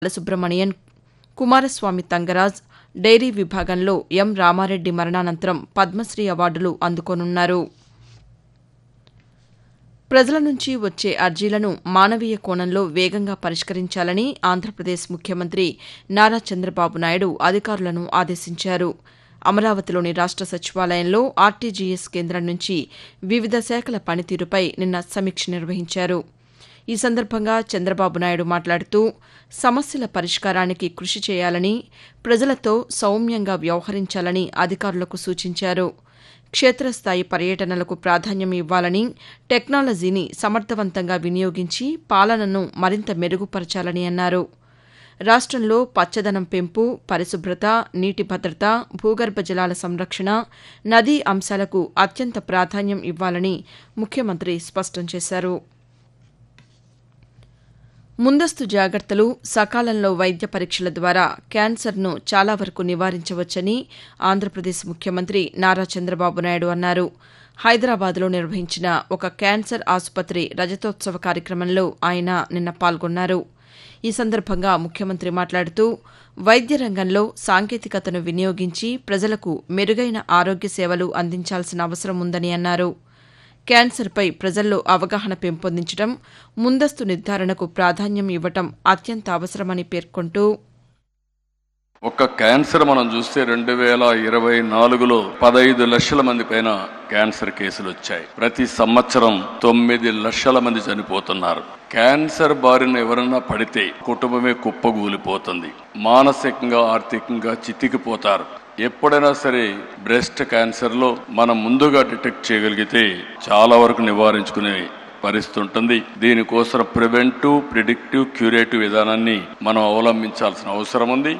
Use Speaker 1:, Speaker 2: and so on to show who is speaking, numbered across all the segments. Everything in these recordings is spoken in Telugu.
Speaker 1: బాలసుబ్రమణియన్ కుమారస్వామి తంగరాజ్ డైరీ విభాగంలో ఎం రామారెడ్డి మరణానంతరం పద్మశ్రీ అవార్డులు అందుకోనున్నారు ప్రజల నుంచి వచ్చే అర్జీలను మానవీయ కోణంలో వేగంగా పరిష్కరించాలని ఆంధ్రప్రదేశ్ ముఖ్యమంత్రి నారా చంద్రబాబు నాయుడు అధికారులను ఆదేశించారు అమరావతిలోని రాష్ట సచివాలయంలో ఆర్టీజీఎస్ కేంద్రం నుంచి వివిధ శాఖల పనితీరుపై నిన్న సమీక్ష నిర్వహించారు ఈ సందర్భంగా చంద్రబాబు నాయుడు మాట్లాడుతూ సమస్యల పరిష్కారానికి కృషి చేయాలని ప్రజలతో సౌమ్యంగా వ్యవహరించాలని అధికారులకు సూచించారు క్షేత్రస్థాయి పర్యటనలకు ప్రాధాన్యం ఇవ్వాలని టెక్నాలజీని సమర్థవంతంగా వినియోగించి పాలనను మరింత మెరుగుపరచాలని అన్నారు రాష్టంలో పచ్చదనం పెంపు పరిశుభ్రత నీటి భద్రత భూగర్భ జలాల సంరక్షణ నదీ అంశాలకు అత్యంత ప్రాధాన్యం ఇవ్వాలని ముఖ్యమంత్రి స్పష్టం చేశారు ముందస్తు జాగ్రత్తలు సకాలంలో వైద్య పరీక్షల ద్వారా క్యాన్సర్ను చాలా వరకు నివారించవచ్చని ఆంధ్రప్రదేశ్ ముఖ్యమంత్రి నారా చంద్రబాబు నాయుడు అన్నారు హైదరాబాద్లో నిర్వహించిన ఒక క్యాన్సర్ ఆసుపత్రి రజతోత్సవ కార్యక్రమంలో ఆయన నిన్న పాల్గొన్నారు ఈ సందర్భంగా ముఖ్యమంత్రి మాట్లాడుతూ వైద్య రంగంలో సాంకేతికతను వినియోగించి ప్రజలకు మెరుగైన ఆరోగ్య సేవలు అందించాల్సిన అవసరం ఉందని అన్నారు క్యాన్సర్పై ప్రజల్లో అవగాహన పెంపొందించడం ముందస్తు నిర్ధారణకు ప్రాధాన్యం ఇవ్వటం అత్యంత అవసరమని పేర్కొంటూ
Speaker 2: ఒక్క క్యాన్సర్ మనం చూస్తే రెండు వేల ఇరవై నాలుగులో పదహైదు లక్షల మంది పైన క్యాన్సర్ కేసులు వచ్చాయి ప్రతి సంవత్సరం తొమ్మిది లక్షల మంది చనిపోతున్నారు క్యాన్సర్ బారిన ఎవరన్నా పడితే కుటుంబమే కుప్పగూలిపోతుంది మానసికంగా ఆర్థికంగా చితికిపోతారు ఎప్పుడైనా సరే బ్రెస్ట్ క్యాన్సర్లో మనం ముందుగా డిటెక్ట్ చేయగలిగితే చాలా వరకు నివారించుకునే పరిస్థితి ఉంటుంది దీనికోసం ప్రివెంటివ్ ప్రిడిక్టివ్ క్యూరేటివ్ విధానాన్ని మనం అవలంబించాల్సిన అవసరం ఉంది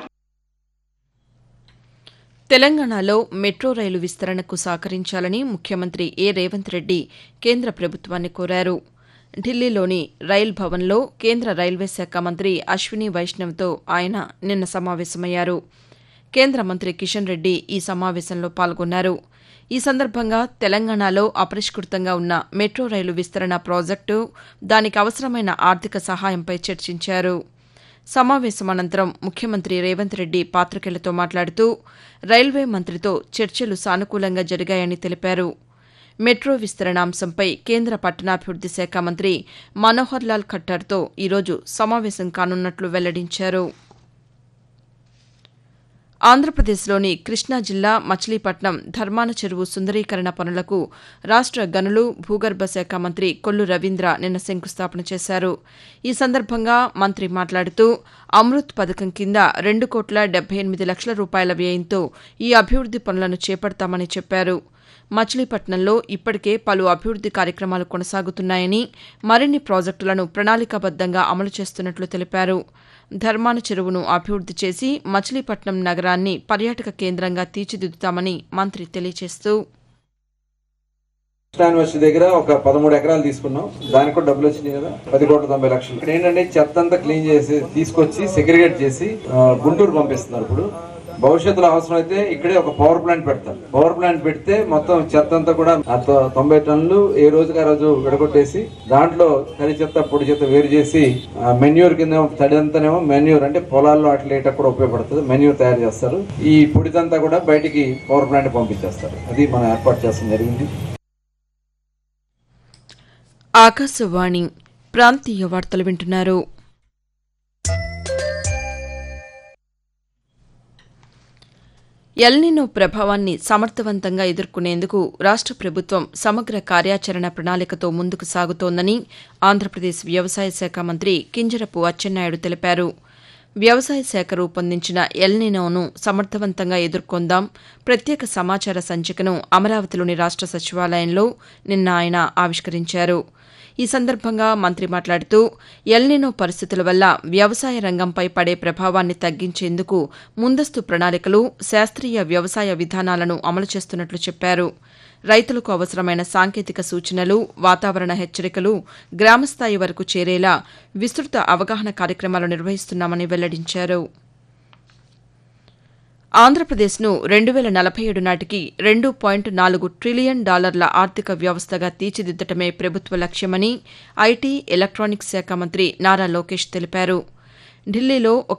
Speaker 1: తెలంగాణలో మెట్రో రైలు విస్తరణకు సహకరించాలని ముఖ్యమంత్రి ఏ రేవంత్ రెడ్డి కేంద్ర ప్రభుత్వాన్ని కోరారు ఢిల్లీలోని రైల్ భవన్లో కేంద్ర రైల్వే శాఖ మంత్రి అశ్విని వైష్ణవ్తో ఆయన నిన్న సమావేశమయ్యారు కేంద్ర మంత్రి కిషన్ రెడ్డి ఈ సమావేశంలో పాల్గొన్నారు ఈ సందర్భంగా తెలంగాణలో అపరిష్కృతంగా ఉన్న మెట్రో రైలు విస్తరణ ప్రాజెక్టు దానికి అవసరమైన ఆర్థిక సహాయంపై చర్చించారు సమావేశం అనంతరం ముఖ్యమంత్రి రేవంత్ రెడ్డి పాతికేయులతో మాట్లాడుతూ రైల్వే మంత్రితో చర్చలు సానుకూలంగా జరిగాయని తెలిపారు మెట్రో విస్తరణ అంశంపై కేంద్ర పట్టణాభివృద్ది శాఖ మంత్రి మనోహర్ లాల్ ఖట్టర్తో ఈరోజు సమావేశం కానున్నట్లు వెల్లడించారు ఆంధ్రప్రదేశ్లోని కృష్ణా జిల్లా మచిలీపట్నం ధర్మాన చెరువు సుందరీకరణ పనులకు రాష్ట గనులు భూగర్భ శాఖ మంత్రి కొల్లు రవీంద్ర నిన్న శంకుస్థాపన చేశారు ఈ సందర్భంగా మంత్రి మాట్లాడుతూ అమృత్ పథకం కింద రెండు కోట్ల డెబ్బై ఎనిమిది లక్షల రూపాయల వ్యయంతో ఈ అభివృద్ది పనులను చేపడతామని చెప్పారు మచిలీపట్నంలో ఇప్పటికే పలు అభివృద్ది కార్యక్రమాలు కొనసాగుతున్నాయని మరిన్ని ప్రాజెక్టులను ప్రణాళికాబద్దంగా అమలు చేస్తున్నట్లు తెలిపారు ధర్మాన చెరువును అభివృద్ది చేసి మచిలీపట్నం నగరాన్ని పర్యాటక కేంద్రంగా తీర్చిదిద్దుతామని మంత్రి తెలియజేస్తూ
Speaker 3: యూనివర్సిటీ దగ్గర ఒక పదమూడు ఎకరాలు తీసుకున్నాం దానికి కూడా డబ్బులు వచ్చినాయి కదా పది కోట్ల తొంభై లక్షలు ఇక్కడ ఏంటంటే చెత్త అంతా క్లీన్ చేసి తీసుకొచ్చి సెగ్రిగేట్ చేసి ఆ, గుంటూరు పంపిస్తున్నారు ఇప్పుడు భవిష్యత్తులో అవసరం అయితే ఇక్కడే ఒక పవర్ ప్లాంట్ పెడతారు పవర్ ప్లాంట్ పెడితే మొత్తం చెత్త అంతా కూడా ఆ తొ- తొంభై టన్నులు ఏ రోజుకి ఆ రోజు విడగొట్టేసి దాంట్లో తడి చెత్త పొడి చెత్త వేరు చేసి మెన్యూర్ కింద తడి అంతానేమో మెన్యూర్ అంటే పొలాల్లో అట్లా ఇట్లా కూడా ఉపయోగపడుతుంది మెన్యూర్ తయారు చేస్తారు ఈ పొడిదంతా కూడా బయటికి పవర్ ప్లాంట్ పంపించేస్తారు అది మనం ఏర్పాటు చేస్తాం జరిగింది
Speaker 1: ఆకాశవాణి ప్రాంతీయ వార్తలు వింటున్నారు ఎల్నినో ప్రభావాన్ని సమర్థవంతంగా ఎదుర్కొనేందుకు రాష్ట ప్రభుత్వం సమగ్ర కార్యాచరణ ప్రణాళికతో ముందుకు సాగుతోందని ఆంధ్రప్రదేశ్ వ్యవసాయ శాఖ మంత్రి కింజరపు అచ్చెన్నాయుడు తెలిపారు వ్యవసాయ శాఖ రూపొందించిన ఎల్నినోను సమర్థవంతంగా ఎదుర్కొందాం ప్రత్యేక సమాచార సంచికను అమరావతిలోని రాష్ట సచివాలయంలో నిన్న ఆయన ఆవిష్కరించారు ఈ సందర్భంగా మంత్రి మాట్లాడుతూ ఎల్నినో పరిస్థితుల వల్ల వ్యవసాయ రంగంపై పడే ప్రభావాన్ని తగ్గించేందుకు ముందస్తు ప్రణాళికలు శాస్త్రీయ వ్యవసాయ విధానాలను అమలు చేస్తున్నట్లు చెప్పారు రైతులకు అవసరమైన సాంకేతిక సూచనలు వాతావరణ హెచ్చరికలు గ్రామస్థాయి వరకు చేరేలా విస్తృత అవగాహన కార్యక్రమాలు నిర్వహిస్తున్నామని వెల్లడించారు ఆంధ్రప్రదేశ్ను రెండు వేల నలభై ఏడు నాటికి రెండు పాయింట్ నాలుగు ట్రిలియన్ డాలర్ల ఆర్థిక వ్యవస్థగా తీర్చిదిద్దటమే ప్రభుత్వ లక్ష్యమని ఐటీ ఎలక్ట్రానిక్స్ శాఖ మంత్రి నారా లోకేష్ తెలిపారు ఢిల్లీలో ఒక